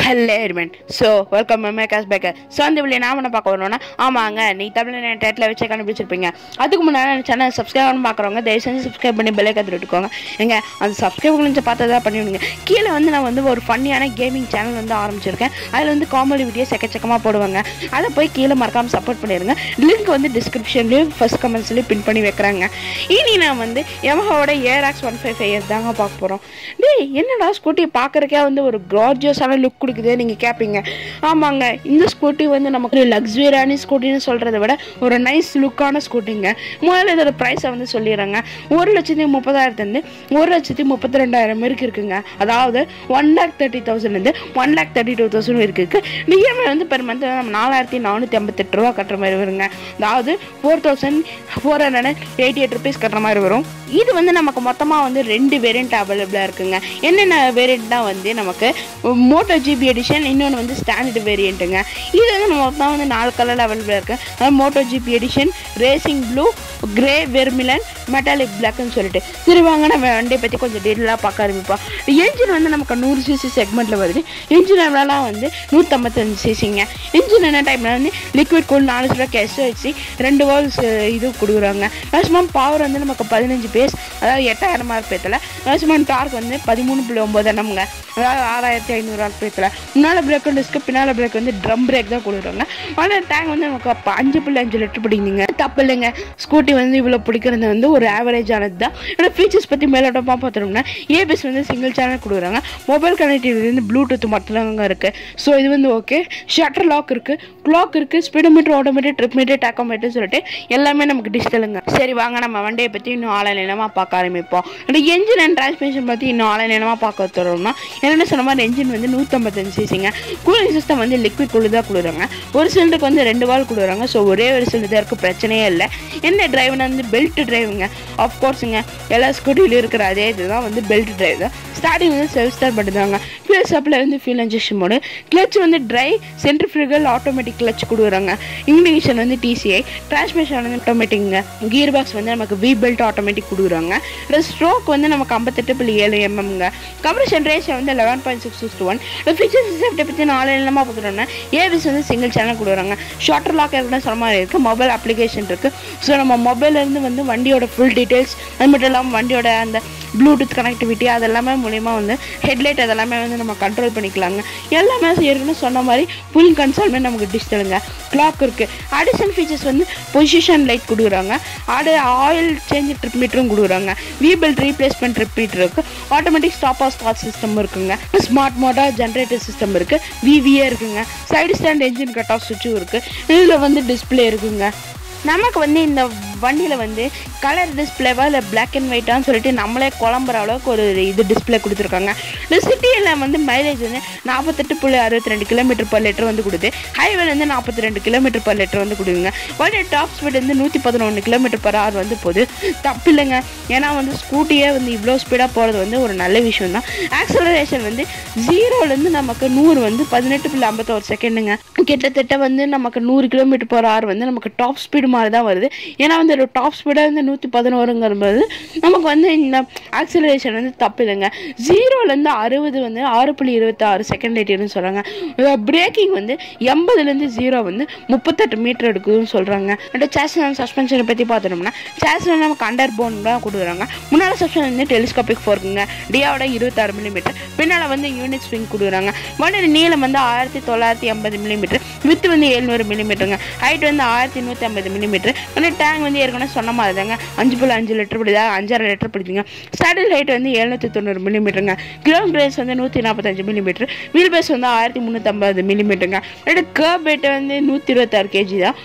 hello எரிமெண்ட் so welcome makers baker so அந்த video நான் என்ன பார்க்க வரணும்னா ஆமாங்க நீ தமிழ் டைட்டில் வச்சு கண்டுபிடிச்சிருப்பீங்க அதுக்கு முன்னாடி சேனல் சப்ஸ்கிரைப் பண்ணி பார்க்குறவங்க தயவு செஞ்சு சப்ஸ்கிரைப் பண்ணி பெல்லை கற்று விட்டுக்கோங்க எங்க அந்த சப்ஸ்கிரைப் கொஞ்சம் பார்த்ததா பண்ணிவிடுங்க கீழே வந்து நான் வந்து ஒரு ஃபன்னியான கேமிங் சேனல் வந்து ஆரம்பிச்சிருக்கேன் அதில் வந்து காமெடி வீடியோஸ் எக்கச்சக்கமாக போடுவாங்க அதை போய் கீழே மறக்காமல் சப்போர்ட் பண்ணிடுங்க லிங்க் வந்து டிஸ்கிரிப்ஷன்லேயும் ஃபர்ஸ்ட் கமெண்ட்ஸ்லேயும் பின் பண்ணி வைக்கிறாங்க இனி நான் வந்து எமஹாவோட ஏஆர்எக்ஸ் ஒன் ஃபைவ் ஃபைவ் தாங்க பார்க்க போகிறோம் டேய் என்னடா ஸ்கூட்டி பார்க்குறக்கே வந்து ஒரு க்ராஜியஸான லுக் கொடுக்குது நீங்கள் கேட்பீங்க ஆமாங்க இந்த ஸ்கூட்டி வந்து நமக்கு லக்ஸுரியான ஸ்கூட்டின்னு சொல்கிறத விட ஒரு நைஸ் லுக்கான ஸ்கூட்டிங்க முதல்ல இதோட ப்ரைஸை வந்து சொல்லிடுறேங்க ஒரு லட்சத்தி முப்பதாயிரத்துலேருந்து ஒரு லட்சத்தி முப்பத்தி ரெண்டாயிரம் வரைக்கும் இருக்குங்க அதாவது ஒன் லேக் தேர்ட்டி தௌசண்ட்லேருந்து one lakh thirty two thousand இருக்குது இஎம்ஐ வந்து பெர் மந்த் நம்ம நாலாயிரத்தி நானூற்றி ஐம்பத்தெட்டு ரூபா கட்டுற மாதிரி வருங்க அதாவது four thousand four hundred eighty eight rupees கட்டுற மாதிரி வரும் இது வந்து நமக்கு மொத்தமாக வந்து ரெண்டு வேரியண்ட் அவைலபிளாக இருக்குங்க என்னென்ன வேரியண்ட்னா வந்து நமக்கு மோட்டோ ஜிபி எடிஷன் இன்னொன்று வந்து ஸ்டாண்டர்ட் வேரியண்ட்டுங்க இது வந்து மொத்தம் வந்து நாலு கலரில் அவைலபிளாக இருக்குது அதாவது Moto GP edition racing blue grey vermilion metallic பிளாக்னு சொல்லிட்டு சரி வாங்க நம்ம வண்டியை பற்றி கொஞ்சம் டீட்டெயிலாக பார்க்க ஆரம்பிப்போம் என்ஜின் வந்து நமக்கு நூறு சிசி செக்மெண்ட்டில் வருது இன்ஜின் எவ்வளோலாம் வந்து நூற்றம்பத்தஞ்சு சிசிங்க இன்ஜின் என்ன டைமில் வந்து லிக்விட் கூல் நாலு சில கெஸ் வச்சு ரெண்டு வால்ஸ் இது கொடுக்குறாங்க மேக்ஸிமம் பவர் வந்து நமக்கு பதினஞ்சு பேஸ் அதாவது எட்டாயிரம் ஆர்பியத்தில் மேக்ஸிமம் டார்க் வந்து பதிமூணு புள்ளி ஒம்பது எண்ணம்ங்க அதாவது ஆறாயிரத்தி ஐநூறு ஆர்பியத்தில் முன்னால் பிரேக் டிஸ்க்கு பின்னால் பிரேக் வந்து ட்ரம் பிரேக் தான் கொடுக்குறாங்க ஆனால் டேங்க் வந்து நமக்கு அப்போ அஞ்சு புள்ளி அஞ்சு லிட்டர் பிடிக்குங்க தப்பு இல்லைங்க ஸ்கூட்டி வந்து இவ்வளோ பிடிக்கிறது வந்து ஒரு ஆவரேஜ் ஆனது தான் என்னோட ஃபீச்சர்ஸ் பற்றி மேலோட்டமாக பார்த்தோம்னா ஏபிஎஸ் வந்து சிங்கிள் சேனல் கொடுக்குறாங்க மொபைல் கனெக்டிவிட்டி வந்து ப்ளூடூத் மட்டும்தாங்க இருக்குது ஸோ இது வந்து ஓகே ஷட்டர் லாக் இருக்குது க்ளாக் இருக்குது speedometer odometer trip meter tachometer சொல்லிட்டு எல்லாமே நமக்கு டிஜிட்டலுங்க சரி வாங்க நம்ம வண்டியை பற்றி இன்னும் ஆன்லைனமாக பார்க்க ஆரம்பிப்போம் இந்த என்ஜின் அண்ட் டிரான்ஸ்மிஷன் பற்றி இன்னும் ஆன்லைனமாக பார்க்க தரோம்னா என்னென்ன சொன்ன மாதிரி என்ஜின் வந்து நூற்றம்பத்தஞ்சு சிசிங்க கூலிங் சிஸ்டம் வந்து லிக்விட் கூலி தான் கொடுக்குறாங்க ஒரு சிலிண்டருக்கு வந்து ரெண்டு வால் கொடுக்குறாங்க ஸோ ஒரே ஒரு சிலிண்டர் இருக்குது பிரச்சனையே இல்லை என்ன டிரைவ்னா வந்து பெல்ட் டிரைவுங்க ஆஃப்கோர்ஸுங்க எல்லா ஸ்கூட்டிலையும் இருக்கிற அதே இதுதான் வந்து பெல்ட் டிரைவ் தான் ஸ்டார்டிங் வந்து செல்ஃப் ஸ்டார்ட் பண்ணுறாங்க ஃபியூல் சப்ளை வந்து ஃபியூல் இன்ஜெக்ஷன் மோடு கிளச் வந்து ட்ரை சென்ட்ரிஃபியூகல் ஆட்டோமேட்டிக் கிளச் கொடுக்குறாங்க இங்கிலீஷன் வந்து டிசிஐ டிரான்ஸ்மிஷன் வந்து ஆட்டோமேட்டிக்ங்க கியர் பாக்ஸ் வந்து நமக்கு வி பெல்ட் ஆட்டோமேட்டிக் கொடுக்குறாங்க ஸ்ட்ரோக் வந்து நமக்கு ஐம்பத்தெட்டு புள்ளி ஏழு எம்எம்ங்க கம்ப்ரஷன் ரேஷியோ வந்து eleven point six six one features safety பற்றி நாலு இல்லாமல் பார்த்துட்டோம்னா ஏபிஎஸ் வந்து சிங்கிள் சேனல் கொடுக்குறாங்க ஷார்ட்டர் லாக் இருக்குன்னு சொன்ன மாதிரி இருக்குது மொபைல் அப்ளிகேஷன் இருக்குது ஸோ நம்ம மொபைல்லேருந்து வந்து வண்டியோட ஃபுல் டீட்டெயில்ஸ் அது மட்டும் இல்லாமல் வண்டியோட அந்த ப்ளூடூத் கனெக்டிவிட்டி அதெல்லாமே மூலிமா வந்து ஹெட்லைட் அதெல்லாமே வந்து நம்ம கண்ட்ரோல் பண்ணிக்கலாங்க எல்லாமே ஏற்கனவே சொன்ன மாதிரி ஃபுல் கன்சால்மே நமக்கு டிஜிட்டலுங்க கிளாக் இருக்குது அடிஷன் ஃபீச்சர்ஸ் வந்து பொசிஷன் லைட் கொடுக்குறாங்க அடு ஆயில் சேஞ்ச் ட்ரிப் மீட்டரும் கொடுக்குறாங்க V belt replacement trip meter இருக்குது automatic stop off start system இருக்குங்க ஸ்மார்ட் மோட்டார் ஜென்ரேட்டர் சிஸ்டம் இருக்குது விவிஏ இருக்குங்க side stand engine cut off சுவிட்சும் இருக்குது இதில் வந்து டிஸ்பிளே இருக்குங்க நமக்கு வந்து இந்த வண்டியில் வந்து கலர் டிஸ்பிளேவா இல்லை பிளாக் அண்ட் ஒயிட்டான்னு சொல்லிட்டு நம்மளே குழம்புற அளவுக்கு ஒரு இது டிஸ்பிளே கொடுத்துருக்காங்க இந்த சிட்டியில் வந்து மைலேஜ் வந்து நாற்பத்தெட்டு புள்ளி அறுபத்தி ரெண்டு கிலோமீட்டர் பர் லிட்டர் வந்து கொடுது ஹைவேல வந்து நாற்பத்தி ரெண்டு கிலோமீட்டர் பர் லிட்டர் வந்து கொடுங்க வண்டி டாப் ஸ்பீட் வந்து நூற்றி பதினொன்று கிலோமீட்டர் பர் ஹவர் வந்து போகுது தப்பு இல்லைங்க ஏன்னா வந்து ஸ்கூட்டியே வந்து இவ்வளோ ஸ்பீடாக போகிறது வந்து ஒரு நல்ல விஷயம் தான் ஆக்சலரேஷன் வந்து ஜீரோலேருந்து நமக்கு நூறு வந்து பதினெட்டு புள்ளி ஐம்பத்தோரு செகண்டுங்க கிட்டத்தட்ட வந்து நமக்கு நூறு கிலோமீட்டர் பர் ஹவர் வந்து நமக்கு டாப் ஸ்பீடு மாதிரி தான் வருது ஏன்னா வந்து ஒரு டாப் ஸ்பீடாக வந்து நூற்றி பதினோருங்கிறது நமக்கு வந்து இந்த ஆக்சலரேஷன் வந்து தப்பு இல்லைங்க ஜீரோலேருந்து அறுபது வந்து ஆறு புள்ளி இருபத்தாறு செகண்ட் லேட்டியர்னு சொல்கிறாங்க பிரேக்கிங் வந்து எண்பதுலேருந்து ஜீரோ வந்து முப்பத்தெட்டு மீட்டர் எடுக்குதுன்னு சொல்கிறாங்க அண்ட் சேஸ் அண்ட் சஸ்பென்ஷனை பற்றி பார்த்தோம்னா சேஸில் நமக்கு அண்டர் போன் தான் கொடுக்குறாங்க முன்னால் சஸ்பென்ஷன் வந்து டெலிஸ்கோபிக் ஃபோர்க்குங்க டியாவோட இருபத்தாறு மில்லிமீட்டர் பின்னால் வந்து யூனிட் ஸ்விங் கொடுக்குறாங்க வண்டியோட நீளம் வந்து ஆயிரத்தி தொள்ளாயிரத்தி ஐம்பது மில்லிமீட்டர் வித்து வந்து எழுநூறு மில்லிமீட்டருங்க ஹைட் வந்து ஆயிரத்தி நூற்றி ஐம்பது மில்லிமீட்டர் வந்து டேங்க் வந்து ஏற்கனவே சொன்ன மாதிரி தாங்க அஞ்சு புள்ளி அஞ்சு லிட்டர் பிடிதா அஞ்சாறு லிட்டர் பிடிக்குங்க ஸ்டாண்டர்ட் ஹைட் வந்து எழுநூற்றி தொண்ணூறு மில்லிமீட்டருங்க கிலோமீட்டர் ரேஸ் வந்து நூற்றி நாற்பத்தஞ்சு மில்லிமீட்டர் வீல் பேஸ் வந்து ஆயிரத்தி முந்நூற்றம்பது மில்லிமீட்டருங்க ரெண்டு கேர்ப் வெயிட் வந்து நூற்றி இருபத்தாறு கேஜி தான்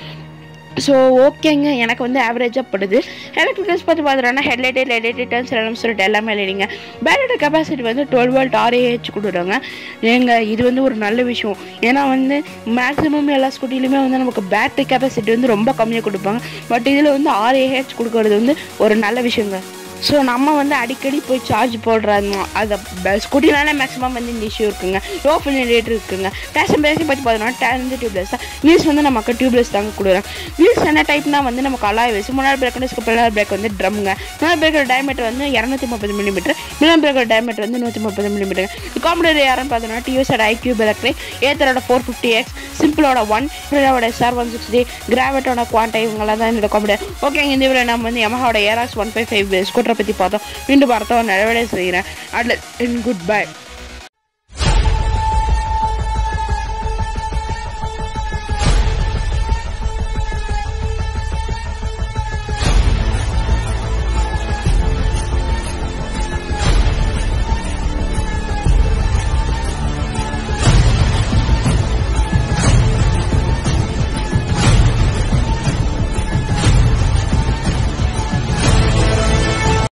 ஸோ ஓகேங்க எனக்கு வந்து ஆவரேஜாக படுது எலக்ட்ரிக்கல்ஸ் பற்றி பார்த்துட்டோம்னா ஹெட்லைட்டு லைட்டு டர்ன்ஸ் எல்லாம் சொல்லிட்டு எல்லாமே இல்லைங்க பேட்டரி கெப்பாசிட்டி வந்து டுவெல் வோல்ட் ஆர்ஏஹெச் கொடுக்குறாங்க ஏங்க இது வந்து ஒரு நல்ல விஷயம் ஏன்னா வந்து மேக்ஸிமம் எல்லா ஸ்கூட்டிலையுமே வந்து நமக்கு பேட்டரி கெப்பாசிட்டி வந்து ரொம்ப கம்மியாக கொடுப்பாங்க பட் இதில் வந்து ஆர்ஏஹெச் கொடுக்கறது வந்து ஒரு நல்ல விஷயங்க ஸோ நம்ம வந்து அடிக்கடி போய் சார்ஜ் போடுறது அது ஸ்கூட்டினாலே மேக்ஸிமம் வந்து இந்த இஷ்யூ இருக்குங்க லோ ஃபில் ரேட் இருக்குங்க டேஷன் பேசி பற்றி பார்த்தோம்னா டேன் வந்து டியூப்லெஸ் தான் வீல்ஸ் வந்து நமக்கு டியூப்லெஸ் தாங்க கொடுக்குறாங்க வீல்ஸ் என்ன டைப்னா வந்து நமக்கு அலாய் வயசு முன்னாடி பிரேக் வந்து பின்னாடி பிரேக் வந்து ட்ரம்ங்க முன்னாடி பிரேக்கோட டயமீட்டர் வந்து இரநூத்தி முப்பது மில்லிமீட்டர் முன்னாடி பிரேக்கோட டயமீட்டர் வந்து நூற்றி முப்பது மில்லிமீட்டர் இது காம்படேட்டர் யாருன்னு பார்த்தோம்னா டியூசட் ஐக்யூப் எலக்ட்ரிக் ஏத்தரோட ஃபோர் ஃபிஃப்டி எக்ஸ் சிம்பிளோட ஒன் ஹீரோட எஸ்ஆர் ஒன் சிக்ஸ்டி கிராவட்டோட குவான்டை இவங்களாம் தான் என்னோட காம்படேட்டர் ஓகேங்க இந்த இதில் நம்ம வந்து யமஹாவோட ஏராக்ஸ் ஒன் ஃபைவ் ஃபைவ் ஸ்கூட்டரை பற்றி பார்த்தோம் மீண்டும் பார்த்தோம் நடவடிக்கை செய்கிறேன் அதில் குட் பை